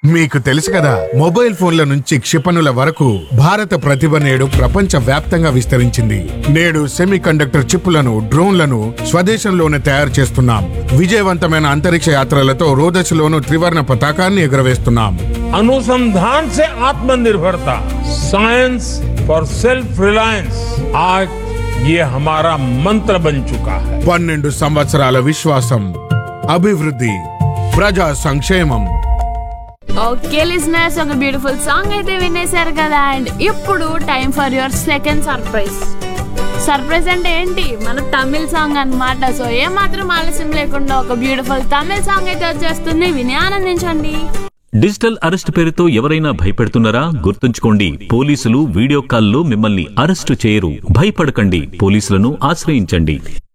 మీకు తెలుసు కదా మొబైల్ ఫోన్ల నుంచి క్షిపణుల వరకు భారత ప్రతిభ నేడు ప్రపంచ వ్యాప్తంగా విస్తరించింది నేడు సెమీ కండక్టర్ చిప్పులను డ్రోన్లను స్వదేశంలోనే తయారు చేస్తున్నాం విజయవంతమైన అంతరిక్ష యాత్రలతో రోదశలోను త్రివర్ణ పతాకాన్ని ఎగురవేస్తున్నాం अनुसंधान से आत्मनिर्भरता साइंस फॉर सेल्फ रिलायंस आज ये हमारा मंत्र बन चुका है పన్నెండు సంవత్సరాల విశ్వాసం అభివృద్ధి ప్రజా సంక్షేమం ఓకే లిజనర్స్ ఒక బ్యూటిఫుల్ సాంగ్ అయితే వినేశారు కదా అండ్ ఇప్పుడు time for your second surprise surprise అంటే ఏంటి మన తమిళ్ సాంగ్ అన్నమాట సో ఏ మాత్రం ఆలస్యం లేకుండా ఒక బ్యూటిఫుల్ తమిళ్ సాంగ్ అయితే వచ్చేస్తుంది విని ఆనందించండి డిజిటల్ అరెస్ట్ పేరుతో ఎవరైనా భయపెడుతున్నారా గుర్తుంచుకోండి పోలీసులు వీడియో కాల్లో మిమ్మల్ని అరెస్టు చేయరు భయపడకండి పోలీసులను ఆశ్రయించండి